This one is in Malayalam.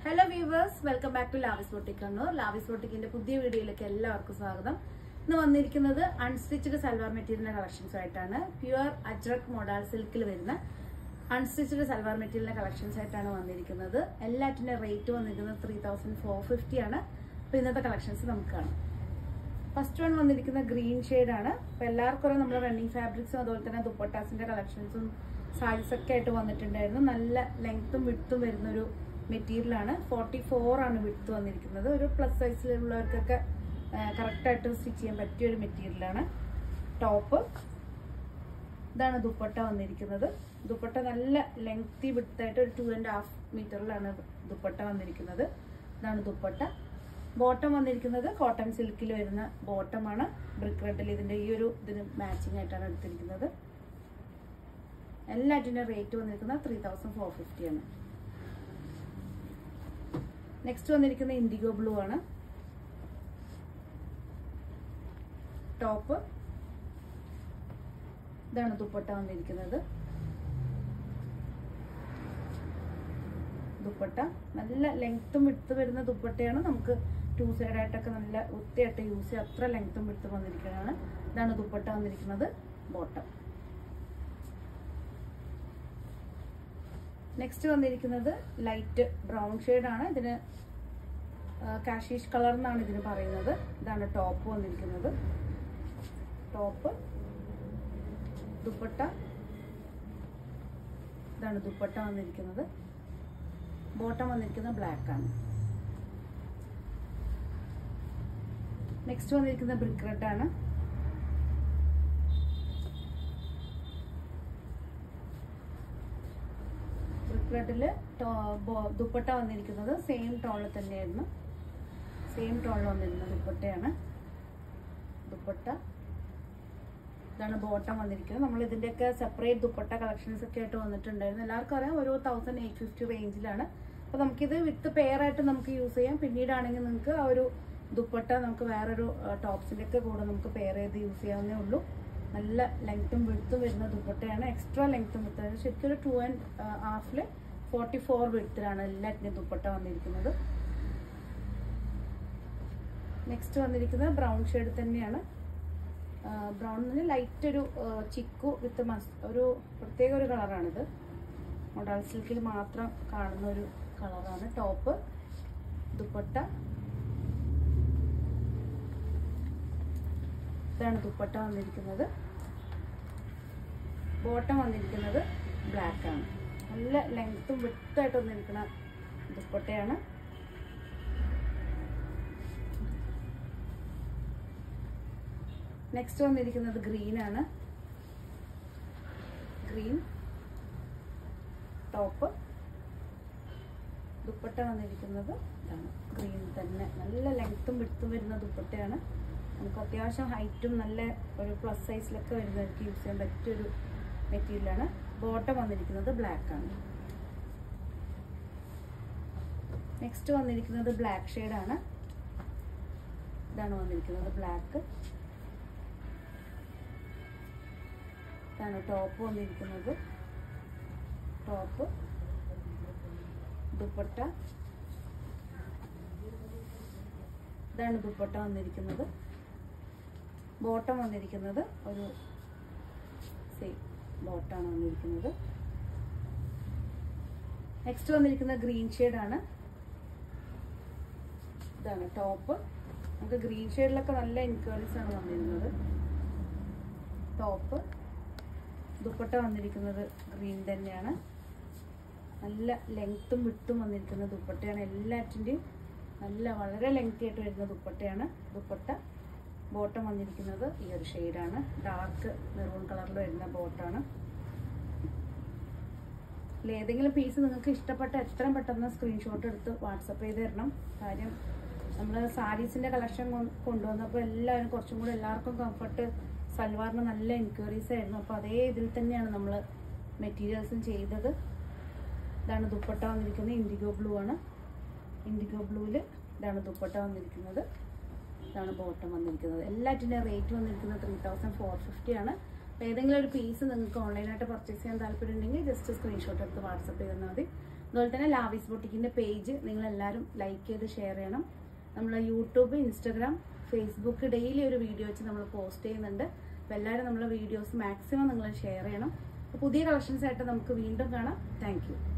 hello viewers welcome back to ലാവിസ് ബൊട്ടിക് കണ്ണൂർ ലാവിസ് ബൊട്ടിക്കിന്റെ പുതിയ വീഡിയോയിലേക്ക് എല്ലാവർക്കും സ്വാഗതം ഇന്ന് വന്നിരിക്കുന്നത് അൺസ്റ്റിച്ചഡ് സൽവാർ മെറ്റീരിയലിന്റെ കളക്ഷൻസ് ആയിട്ടാണ് പ്യുവർ അജ്രക് മോഡൽ സിൽക്കിൽ വരുന്ന അൺസ്റ്റിച്ചഡ് സൽവാർ മെറ്റീരിയലിന്റെ കളക്ഷൻസ് ആയിട്ടാണ് വന്നിരിക്കുന്നത് എല്ലാറ്റിന്റെ റേറ്റ് വന്നിരിക്കുന്നത് ത്രീ തൗസൻഡ് ഫോർ ഫിഫ്റ്റി ആണ് അപ്പൊ ഇന്നത്തെ കളക്ഷൻസ് നമുക്ക് കാണാം ഫസ്റ്റ് വൺ വന്നിരിക്കുന്ന ഗ്രീൻ ഷെയ്ഡ് ആണ് അപ്പൊ എല്ലാവർക്കും നമ്മുടെ റണ്ണിങ് ഫാബ്രിക്സും അതുപോലെ തന്നെ ദുപ്പട്ടാസിന്റെ കളക്ഷൻസും സാരീസ് ഒക്കെ ആയിട്ട് വന്നിട്ടുണ്ടായിരുന്നു നല്ല ലെങ്ത്തും വിട്ടും വരുന്നൊരു മെറ്റീരിയൽ ആണ് ഫോർട്ടി ഫോർ ആണ് വിട്ട് വന്നിരിക്കുന്നത് ഒരു പ്ലസ് സൈസിലുള്ളവർക്കൊക്കെ കറക്റ്റായിട്ട് സ്റ്റിച്ച് ചെയ്യാൻ പറ്റിയ ഒരു മെറ്റീരിയലാണ് ടോപ്പ് ഇതാണ് ദുപ്പട്ട വന്നിരിക്കുന്നത് ദുപ്പട്ട നല്ല ലെങ്തി വിട്ടായിട്ട് ഒരു ടു ആൻഡ് ഹാഫ് മീറ്ററിലാണ് ദുപ്പട്ട വന്നിരിക്കുന്നത് ഇതാണ് ദുപ്പട്ട ബോട്ടം വന്നിരിക്കുന്നത് കോട്ടൺ സിൽക്കിൽ വരുന്ന ബോട്ടമാണ് ബ്രിക്ക് റെഡിൽ ഇതിന്റെ ഈ ഒരു ഇതിന് മാച്ചിങ് ആയിട്ടാണ് എടുത്തിരിക്കുന്നത് എല്ലാറ്റിന്റെ റേറ്റ് വന്നിരിക്കുന്നത് ത്രീ തൗസൻഡ് ഫോർ ഫിഫ്റ്റി ആണ് നെക്സ്റ്റ് വന്നിരിക്കുന്ന ഇൻഡിഗോ ബ്ലൂ ആണ് ടോപ്പ് ഇതാണ് ദുപ്പട്ട വന്നിരിക്കുന്നത് ദുപ്പട്ട നല്ല ലെങ്ത്തും വിടുത്ത് വരുന്ന ദുപ്പട്ടയാണ് നമുക്ക് ടു സൈഡ് ആയിട്ടൊക്കെ നല്ല വൃത്തിയായിട്ട് യൂസ് ചെയ്യാം അത്ര ലെങ്ത്തും വിടുത്ത് വന്നിരിക്കുന്നതാണ് ഇതാണ് ദുപ്പട്ട വന്നിരിക്കുന്നത് ബോട്ടം നെക്സ്റ്റ് വന്നിരിക്കുന്നത് ലൈറ്റ് ബ്രൗൺ ആണ് ഇതിന് കാഷീഷ് കളർ എന്നാണ് ഇതിന് പറയുന്നത് ഇതാണ് ടോപ്പ് വന്നിരിക്കുന്നത് ടോപ്പ് ദുപ്പട്ട ഇതാണ് ദുപ്പട്ട വന്നിരിക്കുന്നത് ബോട്ടം വന്നിരിക്കുന്നത് ബ്ലാക്ക് ആണ് നെക്സ്റ്റ് വന്നിരിക്കുന്നത് ബ്രിക്ക് റെഡ് ആണ് ബ്രിക്ക് റെഡില് ദുപ്പട്ട വന്നിരിക്കുന്നത് സെയിം ടോണിൽ തന്നെയായിരുന്നു സെയിം ടോണിൽ വന്നിരുന്ന ദുപ്പട്ടയാണ് ദുപ്പട്ട ഇതാണ് ബോട്ടം വന്നിരിക്കുന്നത് നമ്മൾ ഇതിന്റെയൊക്കെ സെപ്പറേറ്റ് ദുപ്പട്ട കളക്ഷൻസ് ഒക്കെ ആയിട്ട് വന്നിട്ടുണ്ടായിരുന്നു എല്ലാവർക്കും അറിയാം ഒരു തൗസൻഡ് എയ്റ്റ് ഫിഫ്റ്റി റേഞ്ചിലാണ് അപ്പോൾ നമുക്കിത് വിത്ത് പെയർ ആയിട്ട് നമുക്ക് യൂസ് ചെയ്യാം പിന്നീടാണെങ്കിൽ നിങ്ങൾക്ക് ആ ഒരു ദുപ്പട്ട നമുക്ക് വേറൊരു ടോപ്സിൻ്റെ ഒക്കെ കൂടെ നമുക്ക് പെയർ ചെയ്ത് യൂസ് ചെയ്യാവുന്നേ ഉള്ളൂ നല്ല ലെങ്ത്തും വിടുത്തും വരുന്ന ദുപ്പട്ടയാണ് എക്സ്ട്രാ ലെങ്ത്തും വിടുത്ത് ശരിക്കും ഒരു ടു ആൻഡ് ഹാഫില് ഫോർട്ടി ഫോർ വിടുത്തിലാണ് എല്ലാറ്റിൻ്റെയും ദുപ്പട്ട വന്നിരിക്കുന്നത് നെക്സ്റ്റ് വന്നിരിക്കുന്നത് ബ്രൗൺ ഷെയ്ഡ് തന്നെയാണ് ബ്രൗണിന് ലൈറ്റ് ഒരു ചിക്കു വിത്ത് മസ് ഒരു പ്രത്യേക ഒരു കളറാണിത് മൊഡാൾ സിൽക്കിൽ മാത്രം കാണുന്ന ഒരു കളറാണ് ടോപ്പ് ദുപ്പട്ട ഇതാണ് ദുപ്പട്ട വന്നിരിക്കുന്നത് ബോട്ടം വന്നിരിക്കുന്നത് ബ്ലാക്ക് ആണ് നല്ല ലെങ്ത്തും വിട്ടായിട്ട് വന്നിരിക്കുന്ന ദുപ്പട്ടയാണ് നെക്സ്റ്റ് വന്നിരിക്കുന്നത് ഗ്രീൻ ആണ് ഗ്രീൻ ടോപ്പ് ദുപ്പട്ട വന്നിരിക്കുന്നത് ഇതാണ് ഗ്രീൻ തന്നെ നല്ല ലെങ്ത്തും വിടുത്തും വരുന്ന ദുപ്പട്ടയാണ് നമുക്ക് അത്യാവശ്യം ഹൈറ്റും നല്ല ഒരു പ്ലസ് സൈസിലൊക്കെ വരുന്നവർക്ക് യൂസ് ചെയ്യാൻ പറ്റിയൊരു മെറ്റീരിയലാണ് ബോട്ടം വന്നിരിക്കുന്നത് ബ്ലാക്ക് ആണ് നെക്സ്റ്റ് വന്നിരിക്കുന്നത് ബ്ലാക്ക് ഷെയ്ഡാണ് ഇതാണ് വന്നിരിക്കുന്നത് ബ്ലാക്ക് ഇതാണ് ടോപ്പ് വന്നിരിക്കുന്നത് ടോപ്പ് ദുപ്പട്ട ഇതാണ് ദുപ്പട്ട വന്നിരിക്കുന്നത് ബോട്ടം വന്നിരിക്കുന്നത് ഒരു സെയിം ബോട്ടാണ് വന്നിരിക്കുന്നത് നെക്സ്റ്റ് വന്നിരിക്കുന്നത് ഗ്രീൻ ആണ് ഇതാണ് ടോപ്പ് നമുക്ക് ഗ്രീൻ ഷെയ്ഡിലൊക്കെ നല്ല എൻക്വയറീസ് ആണ് വന്നിരുന്നത് ടോപ്പ് ദുപ്പട്ട വന്നിരിക്കുന്നത് ഗ്രീൻ തന്നെയാണ് നല്ല ലെങ്ത്തും വിട്ടും വന്നിരിക്കുന്ന ദുപ്പട്ടയാണ് എല്ലാറ്റിൻ്റെയും നല്ല വളരെ ലെങ്തി ആയിട്ട് വരുന്ന ദുപ്പട്ടയാണ് ദുപ്പട്ട ബോട്ടം വന്നിരിക്കുന്നത് ഈ ഒരു ഷെയ്ഡാണ് ഡാർക്ക് മെറൂൺ കളറിൽ വരുന്ന ബോട്ടാണ് ഏതെങ്കിലും പീസ് നിങ്ങൾക്ക് ഇഷ്ടപ്പെട്ട എത്രയും പെട്ടെന്ന് സ്ക്രീൻഷോട്ട് എടുത്ത് വാട്സപ്പ് ചെയ്ത് തരണം കാര്യം നമ്മൾ സാരീസിൻ്റെ കളക്ഷൻ കൊണ്ടുവന്നപ്പോൾ എല്ലാവരും കുറച്ചും കൂടെ എല്ലാവർക്കും കംഫർട്ട് സൽവാറിന് നല്ല എൻക്വയറീസ് ആയിരുന്നു അപ്പോൾ അതേ ഇതിൽ തന്നെയാണ് നമ്മൾ മെറ്റീരിയൽസും ചെയ്തത് ഇതാണ് ദുപ്പട്ട വന്നിരിക്കുന്നത് ഇൻഡിഗോ ബ്ലൂ ആണ് ഇൻഡിഗോ ബ്ലൂവിൽ ഇതാണ് ദുപ്പട്ട വന്നിരിക്കുന്നത് ഇതാണ് ബോട്ടം വന്നിരിക്കുന്നത് എല്ലാറ്റിൻ്റെ റേറ്റ് വന്നിരിക്കുന്നത് ത്രീ തൗസൻഡ് ഫോർ ഫിഫ്റ്റി ആണ് അപ്പോൾ ഏതെങ്കിലും ഒരു പീസ് നിങ്ങൾക്ക് ഓൺലൈനായിട്ട് പർച്ചേസ് ചെയ്യാൻ താല്പര്യം ഉണ്ടെങ്കിൽ ജസ്റ്റ് സ്ക്രീൻഷോട്ട് എടുത്ത് വാട്സപ്പ് ചെയ്താൽ മതി അതുപോലെ തന്നെ ലാവിസ് ബൊട്ടിക്കിന്റെ പേജ് നിങ്ങൾ എല്ലാവരും ലൈക്ക് ചെയ്ത് ഷെയർ ചെയ്യണം നമ്മൾ യൂട്യൂബ് ഇൻസ്റ്റഗ്രാം ഫേസ്ബുക്ക് ഡെയിലി ഒരു വീഡിയോ വെച്ച് നമ്മൾ പോസ്റ്റ് ചെയ്യുന്നുണ്ട് അപ്പോൾ എല്ലാവരും നമ്മളെ വീഡിയോസ് മാക്സിമം നിങ്ങൾ ഷെയർ ചെയ്യണം അപ്പോൾ പുതിയ കളക്ഷൻസ് ആയിട്ട് നമുക്ക് വീണ്ടും കാണാം താങ്ക്